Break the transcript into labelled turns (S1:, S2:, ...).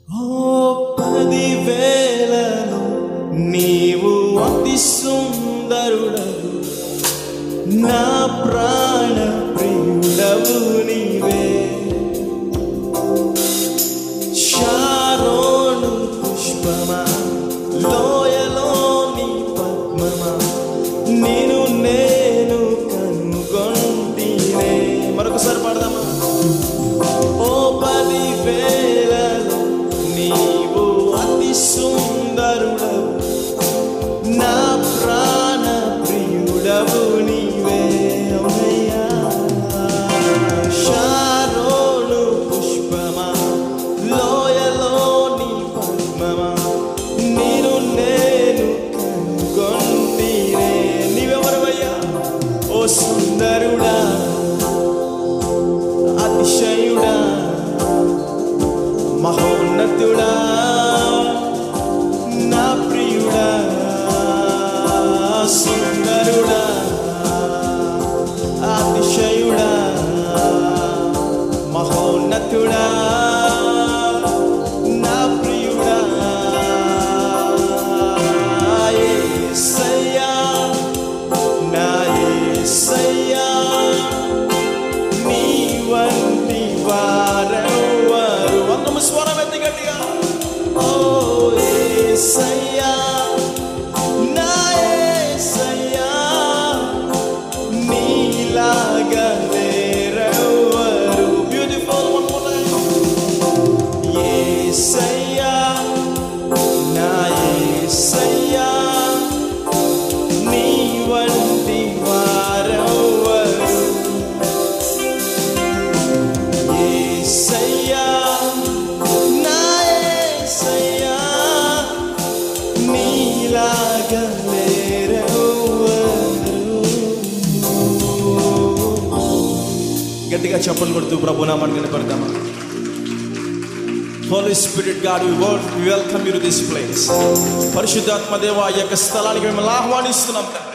S1: ఓ పదివేలను నీవు అతి సుందరుడవు నా ప్రాణ ప్రియుడవు నీవే శారోను పుష్పమా లోయలోని పద్మమా నేను నేను కనుగొంటినే మరొకసారి పాడదామా ఓ పది వేలలో నీవు అతి సుందరుడవు నా ప్రాణ ప్రియుడవు నీవే అవునయ్యా శారోను పుష్పమా లోయలోని పద్మమా నేను నేను కనుగొంటినే నీవెవరవయ్యా ఓ సుందరుడా అతిశయుడా మహోన్నతుడా నా ప్రియుడా సుందరుడా అతిశయుడా మహోన్నతుడా నా ప్రియుడా యేసయ్యా నా యేసయ్యా నీ వంటి వారెవ్వరు అందము స్వరం ఎత్తి గట్టిగా ఓ యేసయ్యా నా యేసయ్యా నీలాగా లేరెవ్వరు బ్యూటిఫుల్ వన్ మోర్ యేసయ్యా నా యేసయ్యా నీ వంటి వారెవ్వరు యేసయ్యా నా యేసయ్యా నీలాగా లేరెవ్వరు. గట్టిగా చప్పలు కొడుతూ ప్రభు నామాన్ని కనపడతామా holy spirit God we word we welcome you to this place పరిశుద్ధాత్మ దేవ ఈ యొక్క స్థలానికి మిమ్మల్ని ఆహ్వానిస్తున్నాం తండ్రి.